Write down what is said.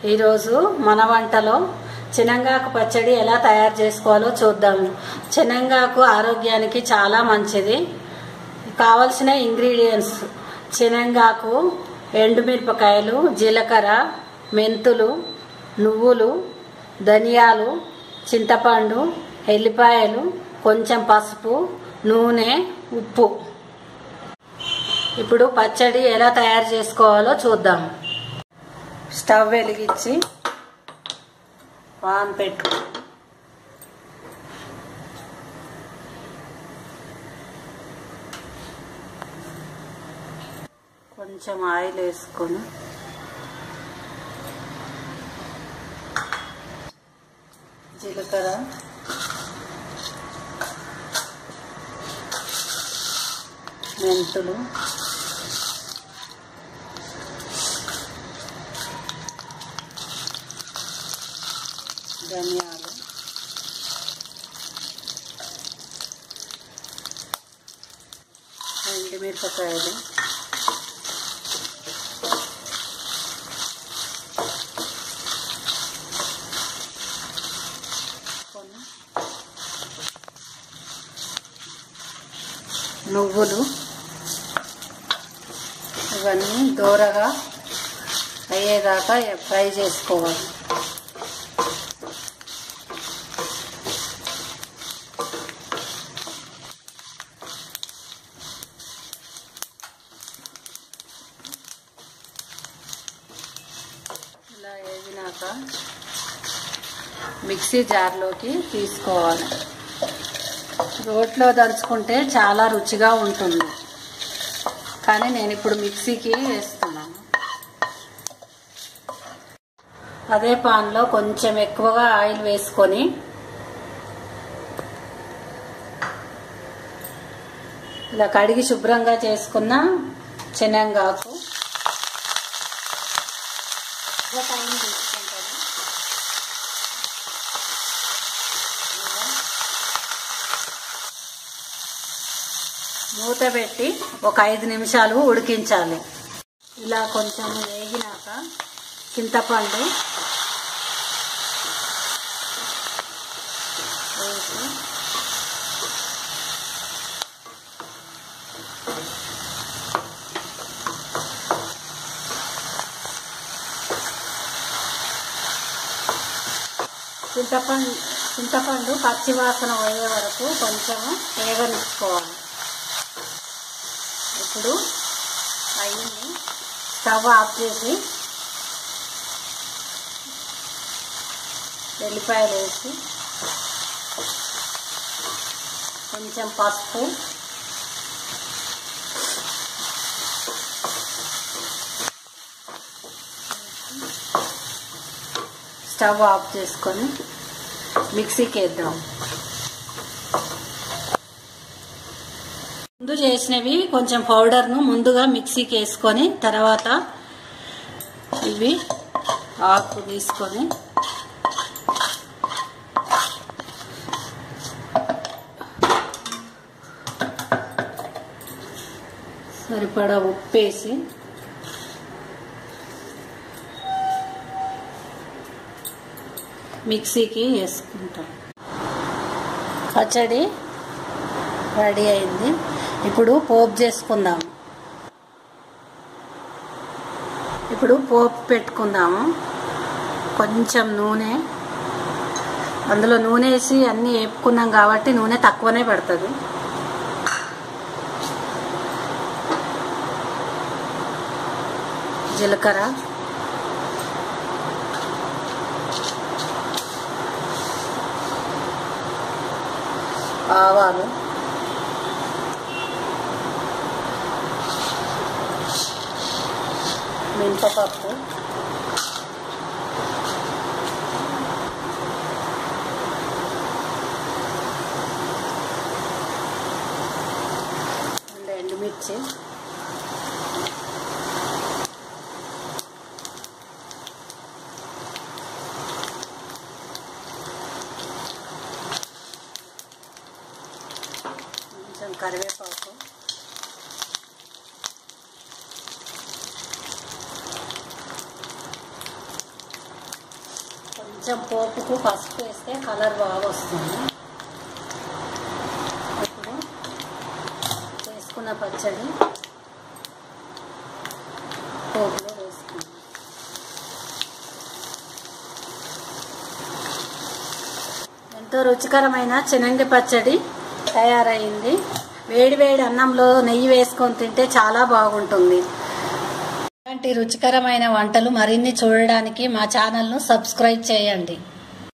ఈరోజు మన వంటలో చినంగాకు పచ్చడి ఎలా తయారు చేసుకోవాలో చూద్దాము చినంగాకు ఆరోగ్యానికి చాలా మంచిది కావలసిన ఇంగ్రీడియంట్స్ చినంగాకు ఎండుమిరపకాయలు జీలకర్ర మెంతులు నువ్వులు ధనియాలు చింతపండు ఎల్లిపాయలు కొంచెం పసుపు నూనె ఉప్పు ఇప్పుడు పచ్చడి ఎలా తయారు చేసుకోవాలో చూద్దాం స్టవ్ వెలిగించి పాన్ పెట్టు కొంచెం ఆయిల్ వేసుకొని జీలకర్ర మెంతులు ధనియాలు ఎండుమిరపకాయలు కొన్ని నువ్వులు ఇవన్నీ దూరగా అయ్యేదాకా ఫ్రై చేసుకోవాలి ఇలా వేగినాక మిక్సీ జార్లోకి తీసుకోవాలి రోట్లో దంచుకుంటే చాలా రుచిగా ఉంటుంది కానీ నేను ఇప్పుడు మిక్సీకి వేస్తున్నాను అదే పాన్లో కొంచెం ఎక్కువగా ఆయిల్ వేసుకొని ఇలా కడిగి శుభ్రంగా చేసుకున్న శనగాకు టైం తీసుకుంటాను మూత పెట్టి ఒక ఐదు నిమిషాలు ఉడికించాలి ఇలా కొంచెం వేగినాక చింతపండు వేసి చింతపండు చింతపండు పచ్చి వాసన పోయే వరకు కొంచెం వేగనిచ్చుకోవాలి ఇప్పుడు అయ్యింది స్టవ్ ఆఫ్ చేసి వెల్లిపాయలు వేసి కొంచెం పసుపు స్టవ్ ఆఫ్ చేసుకొని మిక్సీకి వేద్దాం ముందు చేసినవి కొంచెం పౌడర్ను ముందుగా మిక్సీకి వేసుకొని తర్వాత ఇవి ఆకు తీసుకొని సరిపడా ఉప్పేసి మిక్సీకి వేసుకుంటాం పచ్చడి రెడీ అయింది ఇప్పుడు పోపు చేసుకుందాము ఇప్పుడు పోపు పెట్టుకుందాము కొంచెం నూనె అందులో నూనె వేసి అన్నీ వేపుకున్నాం కాబట్టి నూనె తక్కువనే పడుతుంది జీలకర్ర ఆవాలు మినపప్పు రెండు ఎండుమిర్చి కొంచెం కరివేపాకు కొంచెం పోపుకు పసుపు వేస్తే కలర్ బాగా వస్తుంది ఇప్పుడు చేసుకున్న పచ్చడి పోపులో వేసుకుందాం ఎంతో రుచికరమైన చినంగి పచ్చడి తయారైంది వేడి వేడి అన్నంలో నెయ్యి వేసుకొని తింటే చాలా బాగుంటుంది ఇలాంటి రుచికరమైన వంటలు మరిన్ని చూడడానికి మా ఛానల్ను సబ్స్క్రైబ్ చేయండి